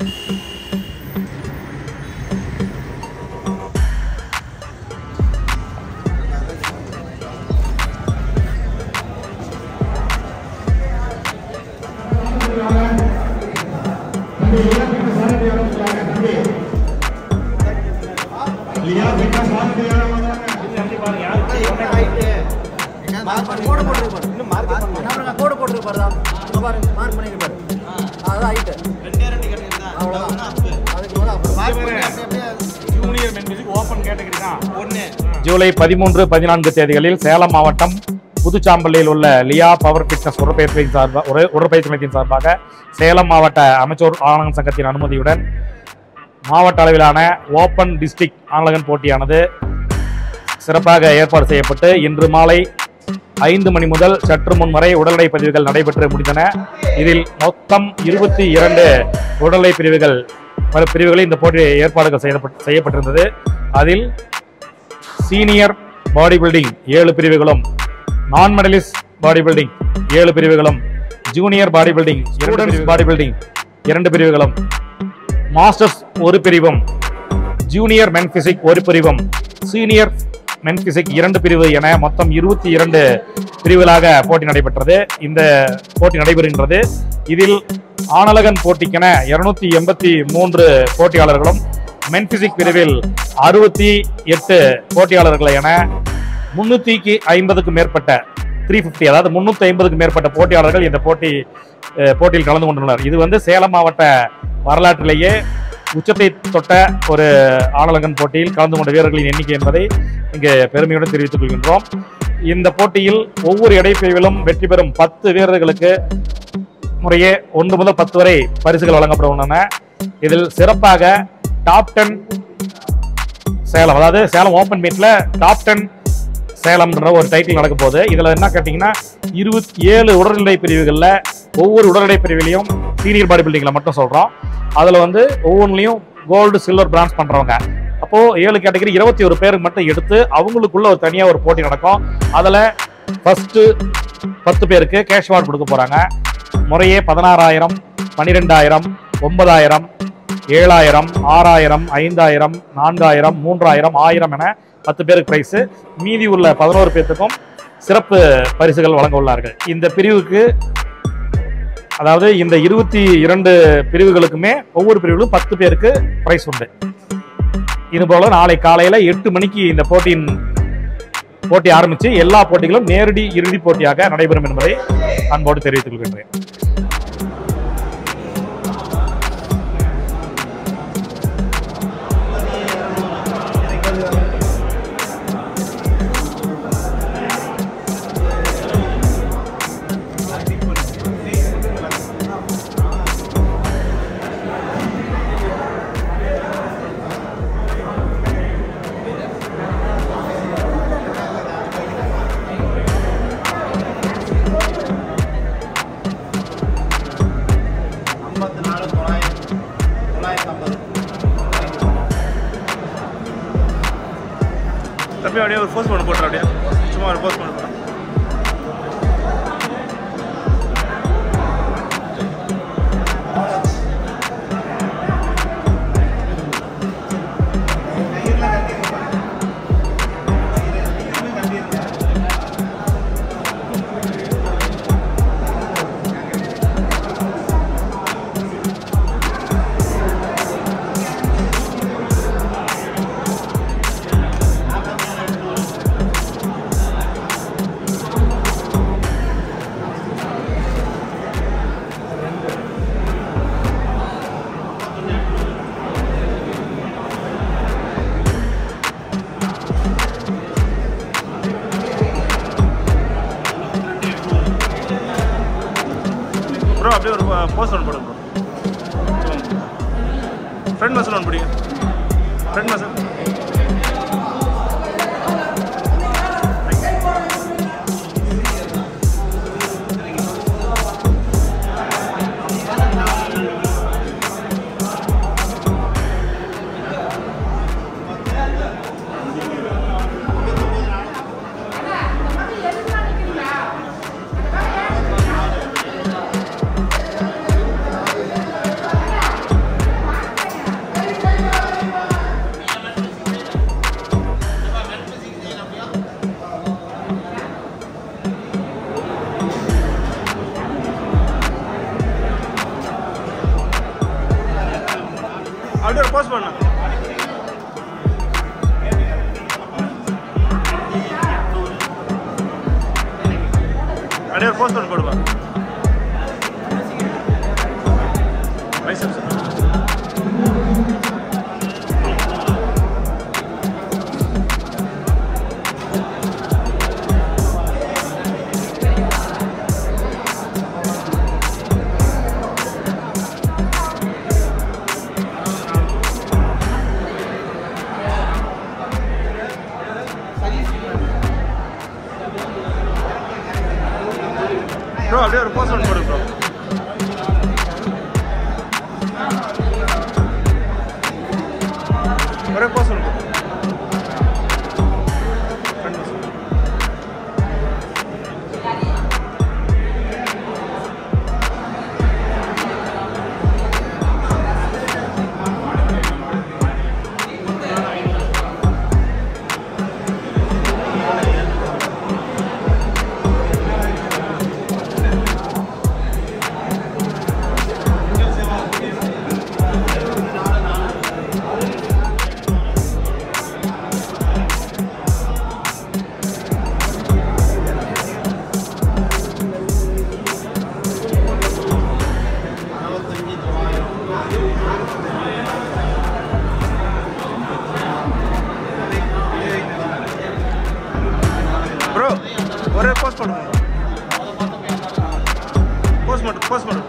கோடு போட்டுருக்கு பாரு இன்னும் மார்க் கோடு போட்டுருக்கு பாருடா இங்க பாருங்க மார்க் பண்ணிருக்கு பாரு அதான் ஹைட்டு அவ்வளோதான் அதுக்கு மேலே அப்புறம் junior men music open category தான் ஒன்று ஜூலை பதிமூன்று பதினான்கு தேதிகளில் சேலம் மாவட்டம் புதுச்சாம்பள்ளியில் உள்ள லியா பவர் ஃபிட்னஸ் உடற்பயிற்சியின் சார்பாக உட உடற்பயிற்சி மையத்தின் சார்பாக சேலம் மாவட்ட அமைச்சர் ஆனந்தன் சங்கத்தின் அனுமதியுடன் மாவட்ட அளவிலான ஓப்பன் டிஸ்ட்ரிக்ட் ஆனலகன் போட்டியானது சிறப்பாக ஏற்பாடு செய்யப்பட்டு இன்று மாலை ஐந்து மணி முதல் சற்று முன் வரை உடல்நடை பதிவுகள் நடைபெற்று முடிந்தன இதில் மொத்தம் இருபத்தி இரண்டு உடல்நடை பிரிவுகள் பல பிரிவுகளில் இந்த போட்டி ஏற்பாடுகள் செய்யப்பட்டு செய்யப்பட்டிருந்தது அதில் சீனியர் பாடி பில்டிங் ஏழு பிரிவுகளும் நான் மெடலிஸ்ட் பாடி பில்டிங் ஏழு பிரிவுகளும் junior body building students body building இரண்டு பிரிவுகளும் மாஸ்டர்ஸ் ஒரு பிரிவும் ஜூனியர் மென் பிசிக் ஒரு பிரிவும் சீனியர் மென் பிசிக் இரண்டு பிரிவு என மொத்தம் இருபத்தி இரண்டு பிரிவுகளாக போட்டி நடைபெற்றது இந்த போட்டி நடைபெறுகின்றது இதில் ஆனலகன் போட்டிக்கென இருநூத்தி எண்பத்தி மூன்று போட்டியாளர்களும் மென் பிசிக் பிரிவில் அறுபத்தி எட்டு போட்டியாளர்கள் என முன்னூத்திக்கு ஐம்பதுக்கும் மேற்பட்ட த்ரீ ஃபிஃப்டி அதாவது முன்னூத்தி ஐம்பதுக்கு மேற்பட்ட போட்டியாளர்கள் இந்த போட்டி அஹ், போட்டியில் கலந்து கொண்டுள்ளனர் இது வந்து சேலம் மாவட்ட வரலாற்றிலேயே உச்சத்தை தொட்ட ஒரு ஆனலங்கன் போட்டியில் கலந்து கொண்ட வீரர்களின் எண்ணிக்கை என்பதை இங்கு பெருமையுடன் தெரிவித்துக் கொள்கின்றோம் இந்த போட்டியில் ஒவ்வொரு இடைப்பிரிவிலும் வெற்றி பெறும் பத்து வீரர்களுக்கு முறையே ஒன்று முதல் பத்து வரை பரிசுகள் வழங்கப்பட உள்ளன இதில் சிறப்பாக டாப் டென் சேலம் அதாவது சேலம் ஓப்பன் மீட்ல டாப் டென் சேலம்ன்ற ஒரு டைட்டில் நடக்க போகுது இதுல என்ன கேட்டீங்கன்னா இருபத்தி ஏழு உடல்நிலை பிரிவுகள்ல ஒவ்வொரு உடல்நிலை பிரிவிலையும் சீனியர் பாடி பில்டிங்ல மட்டும் சொல்றோம் அதுல வந்து ஒவ்வொன்றிலையும் கோல்டு சில்வர் பிரான்ஸ் பண்றவங்க அப்போ ஏழு கேட்டகரி இருபத்தி ஒரு பேருக்கு மட்டும் எடுத்து அவங்களுக்குள்ள ஒரு தனியா ஒரு போட்டி நடக்கும் அதுல ஃபர்ஸ்ட் பத்து பேருக்கு கேஷ் அவார்டு கொடுக்க போறாங்க முறையே பதினாறாயிரம் பன்னிரெண்டாயிரம் ஒன்பதாயிரம் ஏழாயிரம் ஆறாயிரம் ஐந்தாயிரம் நான்காயிரம் மூன்றாயிரம் ஆயிரம் என பத்து பேருக்கு பிரைஸ் மீதி உள்ள பதினோரு பேர்த்துக்கும் சிறப்பு பரிசுகள் வழங்க உள்ளார்கள் இந்த பிரிவுக்கு அதாவது இந்த இருபத்தி இரண்டு பிரிவுகளுக்குமே ஒவ்வொரு பிரிவிலும் பத்து பேருக்கு பிரைஸ் உண்டு இது போல நாளை காலையில எட்டு மணிக்கு இந்த போட்டியின் போட்டி ஆரம்பிச்சு எல்லா போட்டிகளும் நேரடி இறுதி போட்டியாக நடைபெறும் என்பதை அன்போடு தெரிவித்துக் கொள்கின்றேன் ஐம்பத்தி நாலு தொள்ளாயிரம் தொள்ளாயிரத்தி ஐம்பது தம்பி அப்படியே ஒரு போஸ்ட் பண்ண போட்டுற அப்படியே சும்மா ஒரு போஸ்ட் பண்ண போடுறேன் ப்ரோ அப்படியே ஒரு போஸ்ட் ஒன்று போடுங்க ப்ரோ ஃப்ரெண்ட் மசில் ஒன்று பிடிங்க ஃப்ரெண்ட் மசில் அப்படியே ஒரு போஸ்ட் பண்ண அப்படியே ஒரு போஸ்ட் பண்ண போடுவா பைசப்ஸ் ப்ரோ அப்படியே ஒரு போஸ்ட் ஒன்று போடு ப்ரோ ஒரே போஸ்ட் ஒன்று போடு Front post. ப்ரோ ஒரே போஸ்ட் பண்ணுங்க போஸ்ட் மட்டும் போஸ்ட் மட்டும்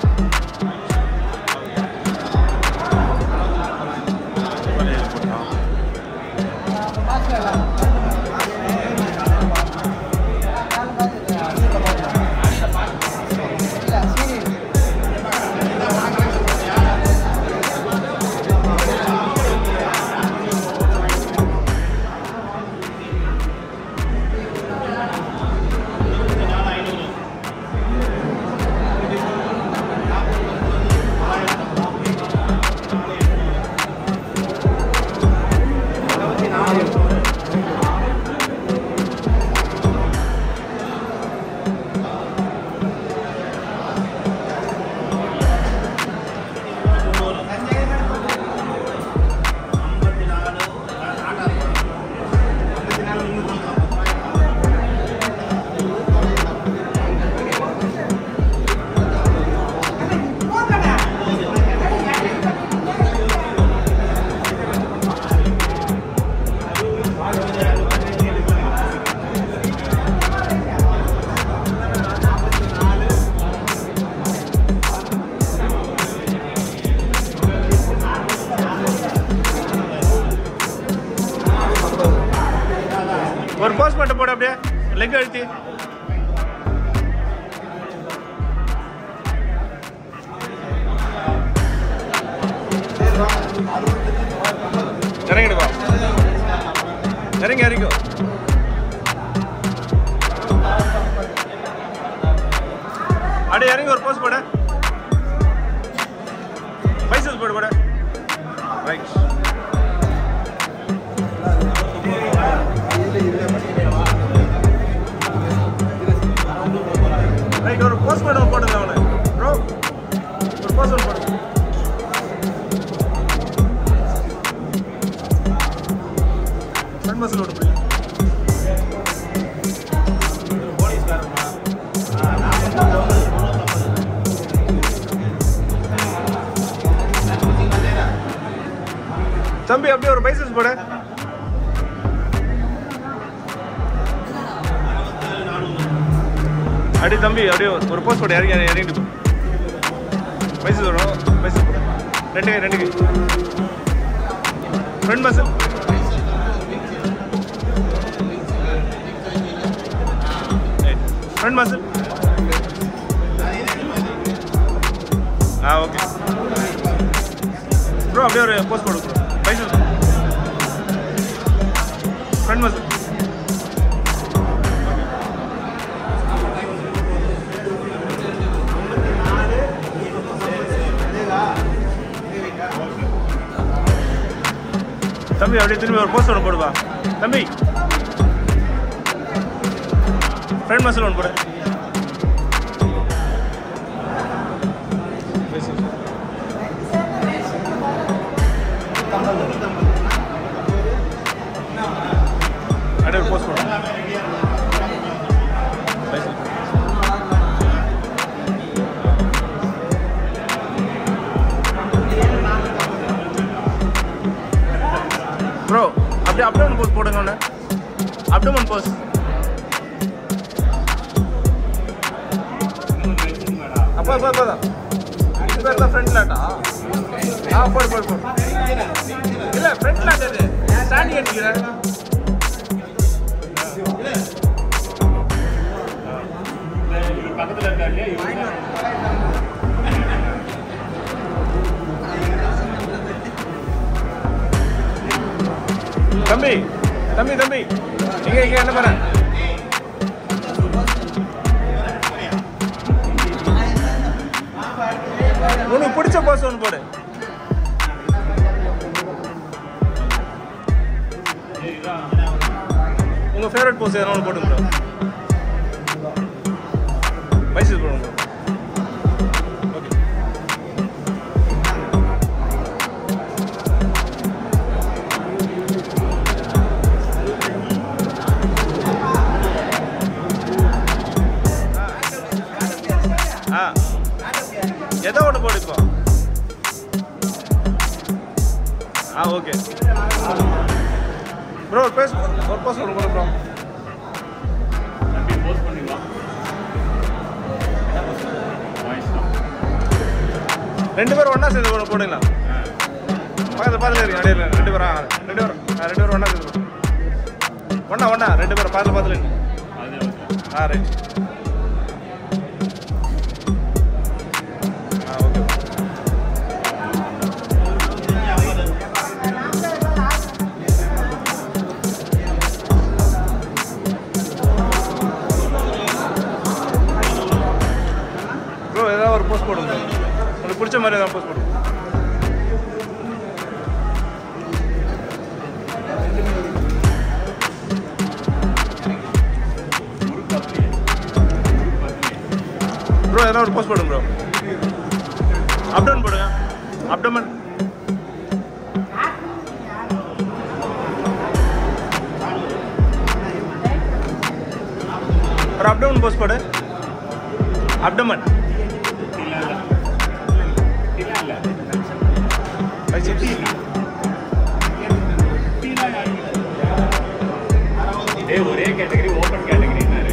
ஒரு போஸ்ட் மட்டும் போடு அப்படியே லெக் அழுத்தி இறங்கிடு வா இறங்கி இறங்கோ அப்படியே இறங்கி ஒரு போஸ்ட் போடு பைசஸ் போடு போடு ரைட் ரைட் ஒரு போஸ்ட் மட்டும் போடுங்க அவனை ப்ரோ ஒரு போஸ்ட் போடு ஃப்ரண்ட் மசில் ஓட முடியும் தம்பி அப்படியே ஒரு பைசஸ் போடு அடி தம்பி அப்படியே ஒரு போஸ்ட் போடு இறங்கி இறங்கிட்டு பைசஸ் வரும் பைசஸ் போடு ரெண்டு கை ரெண்டு கை front muscle front muscle ah okay bro அப்படியே ஒரு போஸ்ட் போடு ப்ரோ பைசல் ஃப்ரண்ட் மசில் தம்பி அப்படியே திரும்பி ஒரு போஸ்ட் ஒன்று போடுவா தம்பி ஃப்ரண்ட் மசில் ஒன்று போடு அப்படியே ஒரு போஸ்ட் போடுங்க ப்ரோ அப்படியே அப்டவுன் போஸ்ட் போடுங்க ஒன்று அப்டவுன் போஸ்ட் அப்போ அப்போ அப்போ தான் இது பேர் தான் ஃப்ரண்ட் லாட்டா ஆ போடு போடு போடு இல்லை ஃப்ரண்ட் லாட் இது ஸ்டாண்டிங் அடிக்கிறேன் பக்கத்துல இருக்கா இல்லையா இவங்க தம்பி தம்பி தம்பி இங்க இங்க என்ன பண்ண உனக்கு பிடிச்ச போஸ் ஒன்று போடு உங்க ஃபேவரட் போஸ் எதனா ஒன்று போடுங்க ப்ரோ மைசூர் போடுங்க ப்ரோ ஓகே ஆ எதோ ஒன்று போடு இப்போ ஆ ஓகே ப்ரோ ஒரு பேஸ் ஒரு போஸ் ஒன்று போடு ப்ரோ தம்பி போஸ்ட் பண்ணிக்கலாம் வாய்ஸ் தான் ரெண்டு பேரும் ஒன்றா சேர்ந்து ஒன்று போடுங்களா பக்கத்தில் பக்கத்தில் இருக்கு அடையில ரெண்டு பேரும் ஆ, ரெண்டு பேரும் ஆ, ரெண்டு பேரும் ஒன்றா சேர்ந்து போடு. ஒண்ணா ஒண்ணா ரெண்டு பேரும் பக்கத்தில் பக்கத்தில் இருக்கு அது okay ah right ah okay bro ஏதாவது ஒரு போஸ்ட் போடுங்க உங்களுக்கு பிடிச்ச மாதிரி ஏதாவது போஸ்ட் போடுங்க ப்ரோ எதனா ஒரு போஸ்ட் போடுங்க ப்ரோ அப்டவுன் போடுங்க அப்டமன் ஒரு அப்டவுன் போஸ்ட் போடு அப்டமன் இல்ல இல்ல பைசெப்ஸ் ஏய் ஒரே கேட்டகரி ஓப்பன் கேட்டகரினாரு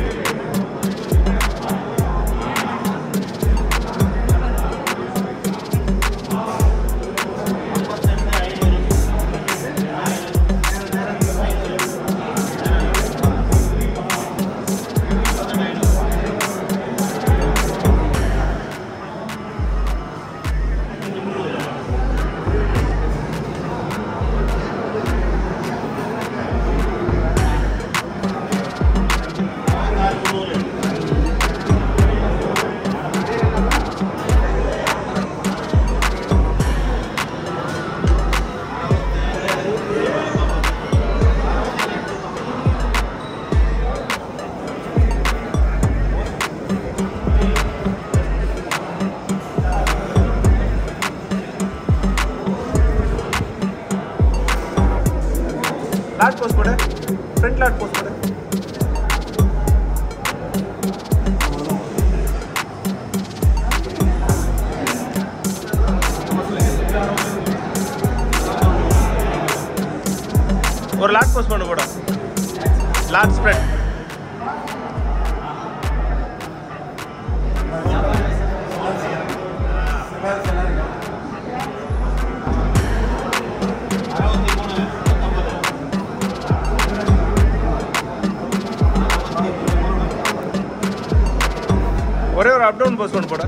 லாட் போஸ்ட் போடு ஃப்ரண்ட் லாட் போஸ்ட் போடு ஒரு லாட் போஸ்ட் பண்ணு போட லாட் ஸ்ப்ரெட் ஒரே ஒரு அப் டவுன் போஸ்ட் பண்ணு போட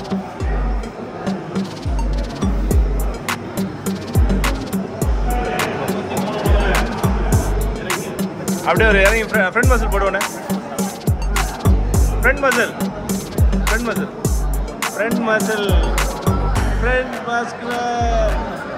அப்படியே ஒரு இறங்கி ஃப்ரண்ட் மசில் போடுவோண்ணே front muscle front muscle front muscle front muscular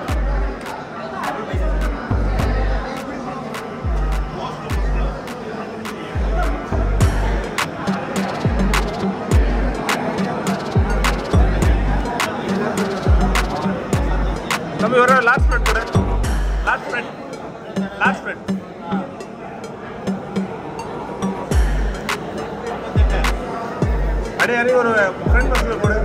தம்பி ஒரு லாஸ்ட் ஸ்ப்ரெட் போடு லாஸ்ட் ஸ்ப்ரெட் லாஸ்ட் ஸ்ப்ரெட் அப்படியே இறங்கி ஒரு ஃப்ரெண்ட் பஸ்ஸில் போடு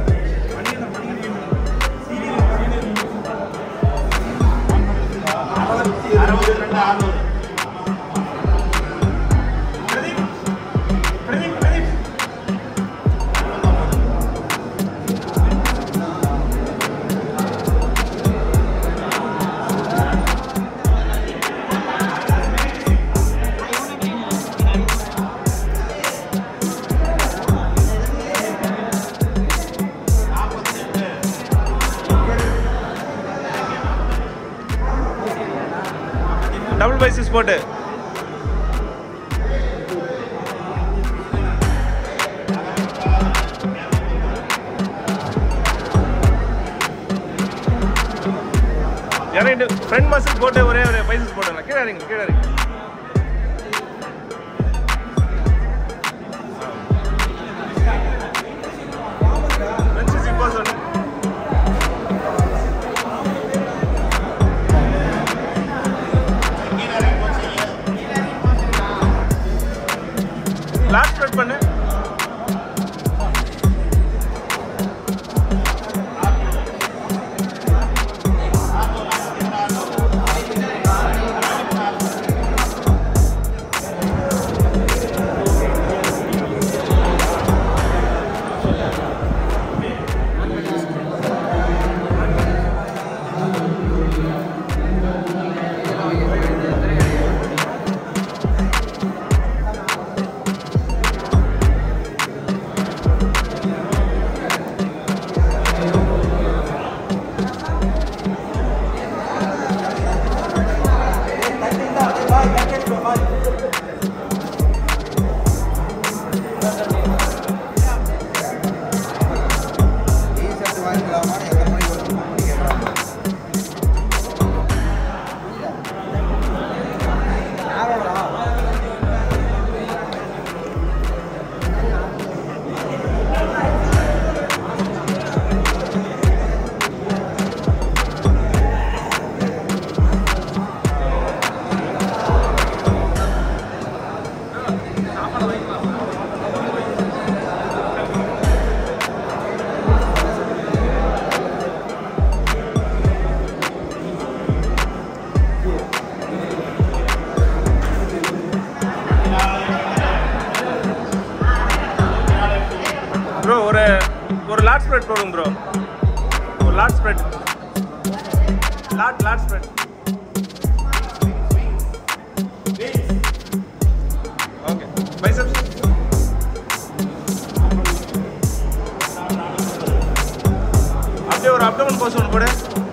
டபுள் பை சிக்ஸ் போட்டு இறங்கிட்டு ஃப்ரண்ட் மசில் போட்டு ஒரே ஒரு பைசஸ் போட்டுங்க கீழே இறங்க கீழே இறங்க பெஞ்ச் இப்போ சொல்லு லாஸ்ட் கட் பண்ணு டிஷர்ட் வாங்கிக்கலாமா எத்தனை மணிக்கு வரணும் பண்ணி கேட்குறாங்க யாரோடா ப்ரோ ஒரு ஒரு லாட் ஸ்ப்ரெட் போடுங்க ப்ரோ ஒரு lat spread lat lat spread okay biceps அப்படியே ஒரு அப்டமன் போஸ் ஒன்று போடு